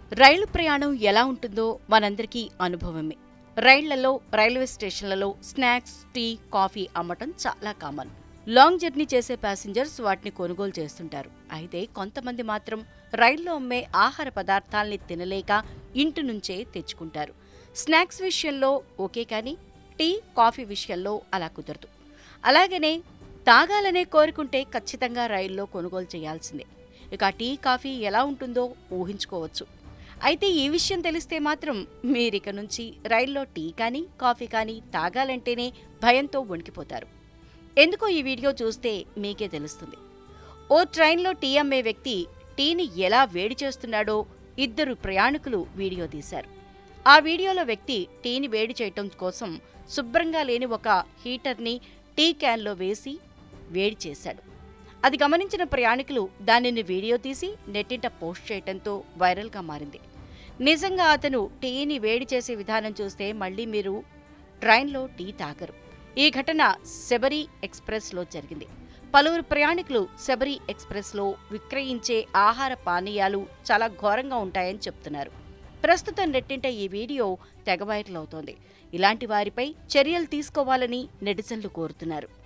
రైలు ప్రయాణం ఎలా ఉంటుందో మనందరికీ అనుభవమే రైళ్లలో రైల్వే స్టేషన్లలో స్నాక్స్ టీ కాఫీ అమ్మటం చాలా కామన్ లాంగ్ జర్నీ చేసే ప్యాసింజర్స్ వాటిని కొనుగోలు చేస్తుంటారు అయితే కొంతమంది మాత్రం రైల్లో అమ్మే ఆహార పదార్థాల్ని తినలేక ఇంటి నుంచే తెచ్చుకుంటారు స్నాక్స్ విషయంలో ఓకే కానీ టీ కాఫీ విషయంలో అలా కుదరదు అలాగనే తాగాలనే కోరుకుంటే ఖచ్చితంగా రైల్లో కొనుగోలు చేయాల్సిందే ఇక టీ కాఫీ ఎలా ఉంటుందో ఊహించుకోవచ్చు అయితే ఈ విషయం తెలిస్తే మాత్రం మీరిక నుంచి రైల్లో టీ కానీ కాఫీ కానీ తాగాలంటేనే భయంతో వణికిపోతారు ఎందుకో ఈ వీడియో చూస్తే మీకే తెలుస్తుంది ఓ ట్రైన్లో టీ అమ్మే వ్యక్తి టీని ఎలా వేడి చేస్తున్నాడో ఇద్దరు ప్రయాణికులు వీడియో తీశారు ఆ వీడియోలో వ్యక్తి టీని వేడి చేయటం కోసం శుభ్రంగా లేని ఒక హీటర్ని టీ క్యాన్లో వేసి వేడి చేశాడు అది గమనించిన ప్రయాణికులు దానిని వీడియో తీసి నెట్టింట పోస్ట్ చేయటంతో వైరల్గా మారింది నిజంగా అతను టీని వేడి చేసే విధానం చూస్తే మళ్ళీ మీరు ట్రైన్లో టీ తాగరు ఈ ఘటన శబరి ఎక్స్ప్రెస్లో జరిగింది పలువురు ప్రయాణికులు శబరి ఎక్స్ప్రెస్లో విక్రయించే ఆహార పానీయాలు చాలా ఘోరంగా ఉంటాయని చెప్తున్నారు ప్రస్తుతం నెట్టింట ఈ వీడియో తెగ వైరల్ అవుతోంది ఇలాంటి వారిపై చర్యలు తీసుకోవాలని నెటిజన్లు కోరుతున్నారు